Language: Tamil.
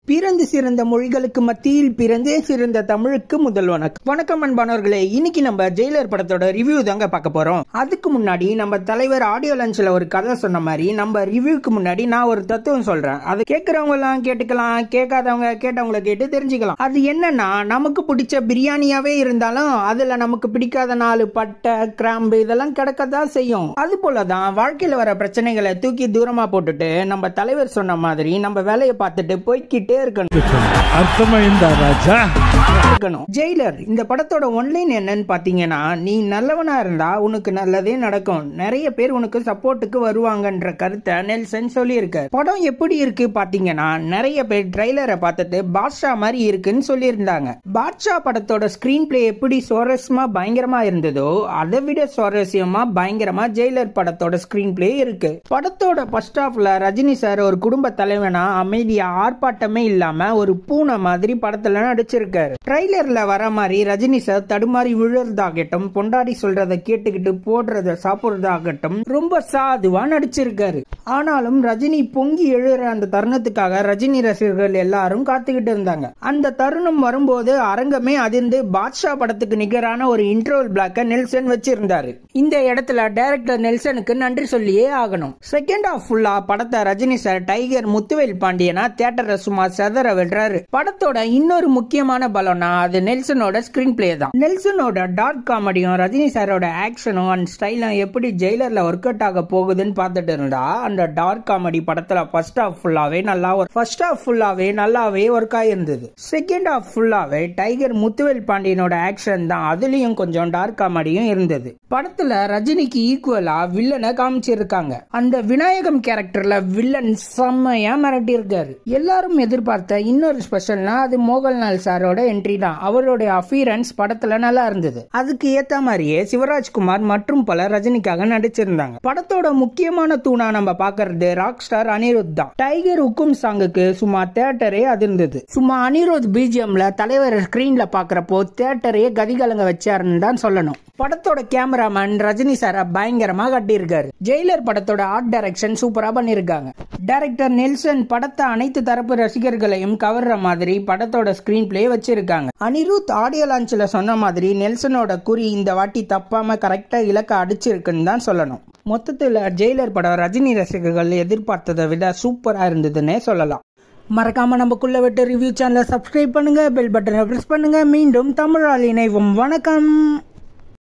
பிறந்து சிறந்த மொழிகளுக்கு மத்தியில் பிறந்தே சிறந்த தமிழுக்கு முதல் வணக்கம் வணக்கம் அன்பானவர்களே இன்னைக்கு நம்ம ஜெயிலர் படத்தோட ரிவ்யூ தாங்க பார்க்க போறோம் அதுக்கு முன்னாடி நம்ம தலைவர் ஆடியோ லஞ்ச்ல ஒரு கதை சொன்ன மாதிரி நம்ம ரிவ்யூக்கு முன்னாடி நான் ஒரு தத்துவம் சொல்றேன் அது கேட்கறவங்க எல்லாம் கேட்டுக்கலாம் கேட்காதவங்க கேட்டவங்கள கேட்டு தெரிஞ்சுக்கலாம் அது என்னன்னா நமக்கு பிடிச்ச பிரியாணியாவே இருந்தாலும் அதுல நமக்கு பிடிக்காத நாலு பட்டை கிராம்பு இதெல்லாம் கிடக்கத்தான் செய்யும் அது போலதான் வாழ்க்கையில வர பிரச்சனைகளை தூக்கி தூரமா போட்டுட்டு நம்ம தலைவர் சொன்ன மாதிரி நம்ம வேலையை பார்த்துட்டு போய்க்கிட்டே இருக்கணும் అర్థమైందా రాజా இருக்கணும் ஜெயிலர் இந்த படத்தோட ஒன்லைன் என்னன்னு பாத்தீங்கன்னா நீ நல்லவனா இருந்தா உனக்கு நல்லதே நடக்கும் நிறைய பேர் உனக்கு சப்போர்ட்டுக்கு வருவாங்கன்ற கருத்தை நெல்சன் சொல்லியிருக்காரு படம் எப்படி இருக்கு பாத்தீங்கன்னா நிறைய பேர் ட்ரைலரை பார்த்துட்டு பாட்ஷா மாதிரி இருக்குன்னு சொல்லியிருந்தாங்க பாட்ஷா படத்தோட ஸ்கிரீன் பிளே எப்படி சுவாரஸ்யமா பயங்கரமா இருந்ததோ அதை விட சுவாரஸ்யமா பயங்கரமா ஜெயிலர் படத்தோட ஸ்கிரீன் பிளே இருக்கு படத்தோட ஃபர்ஸ்ட் ஹாஃப்ல ரஜினி சார் ஒரு குடும்ப தலைவனா அமைதியா ஆர்ப்பாட்டமே இல்லாம ஒரு பூனை மாதிரி படத்துல நடிச்சிருக்காரு ட்ரைலர்ல வர மாதிரி ரஜினி சார் தடுமாறி விழுறதாகட்டும் பொண்டாடி சொல்றத கேட்டுக்கிட்டு போடுறத சாப்பிடுறதாகட்டும் ரொம்ப சாதுவா நடிச்சிருக்காரு ஆனாலும் ரஜினி பொங்கி எழுற அந்த தருணத்துக்காக ரஜினி ரசிகர்கள் எல்லாரும் காத்துக்கிட்டு இருந்தாங்க அந்த தருணம் வரும்போது அரங்கமே அதிர்ந்து பாட்ஷா படத்துக்கு நிகரான ஒரு இன்ட்ரோல் பிளாக்க நெல்சன் வச்சிருந்தாரு இந்த இடத்துல டைரக்டர் நெல்சனுக்கு நன்றி சொல்லியே ஆகணும் செகண்ட் ஹாஃப் ஃபுல்லா படத்தை ரஜினி சார் டைகர் முத்துவேல் பாண்டியனா தியேட்டரை சும்மா செதற விடுறாரு படத்தோட இன்னொரு முக்கியமான பலம்னா அது நெல்சனோட ஸ்கிரீன் பிளே தான் நெல்சனோட டார்க் காமெடியும் ரஜினி சாரோட ஆக்ஷனும் அண்ட் ஸ்டைலும் எப்படி ஜெயிலர்ல ஒர்க் அவுட் ஆக போகுதுன்னு பார்த்துட்டு இருந்தா அந்த டார்க் காமெடி படத்துல ஃபர்ஸ்ட் ஹாஃப் ஃபுல்லாவே நல்லா ஃபர்ஸ்ட் ஹாஃப் ஃபுல்லாவே நல்லாவே ஒர்க் ஆயிருந்தது செகண்ட் ஹாஃப் ஃபுல்லாவே டைகர் முத்துவேல் பாண்டியனோட ஆக்ஷன் தான் அதுலயும் கொஞ்சம் டார்க் காமெடியும் இருந்தது படத்துல ரஜினிக்கு ஈக்குவலா வில்லனை காமிச்சிருக்காங்க அந்த விநாயகம் கேரக்டர்ல வில்லன் செம்மையா மிரட்டி இருக்காரு எல்லாரும் எதிர்பார்த்த இன்னொரு ஸ்பெஷல்னா அது மோகன்லால் சாரோட என்ட்ரி தான் அவருடைய அஃபீரன்ஸ் படத்துல நல்லா இருந்தது அதுக்கு ஏத்த மாதிரியே சிவராஜ்குமார் மற்றும் பலர் ரஜினிக்காக நடிச்சிருந்தாங்க படத்தோட முக்கியமான தூணா நம்ம பாக்குறது ராக் ஸ்டார் அனிருத் தான் டைகர் உக்கும் சாங்குக்கு சும்மா தேட்டரே அதிர்ந்தது சும்மா அனிருத் பிஜிஎம்ல தலைவர் ஸ்கிரீன்ல பாக்குறப்போ தேட்டரே கதிகலங்க வச்சாருன்னு தான் சொல்லணும் படத்தோட கேமராமேன் ரஜினி சார பயங்கரமா கட்டியிருக்காரு ஜெயிலர் படத்தோட ஆர்ட் டைரக்ஷன் சூப்பரா பண்ணிருக்காங்க டைரக்டர் நெல்சன் படத்தை அனைத்து தரப்பு ரசிகர்களையும் கவர்ற மாதிரி படத்தோட ஸ்கிரீன் பிளே வச்சிருக்காங்க அனிருத் ஆடியோ லான்ச்ல சொன்ன மாதிரி நெல்சனோட குறி இந்த வாட்டி தப்பாம கரெக்டா இலக்க அடிச்சிருக்குன்னு தான் சொல்லணும் மொத்தத்தில் ஜெயிலர் படம் ரஜினி ரசிகர்கள் எதிர்பார்த்ததை விட சூப்பரா இருந்ததுன்னே சொல்லலாம் மறக்காம நமக்குள்ள விட்டு ரிவ்யூ சேனலை சப்ஸ்கிரைப் பண்ணுங்க பெல் பட்டனை பிரஸ் பண்ணுங்க மீண்டும் தமிழால் இணைவோம் வணக்கம்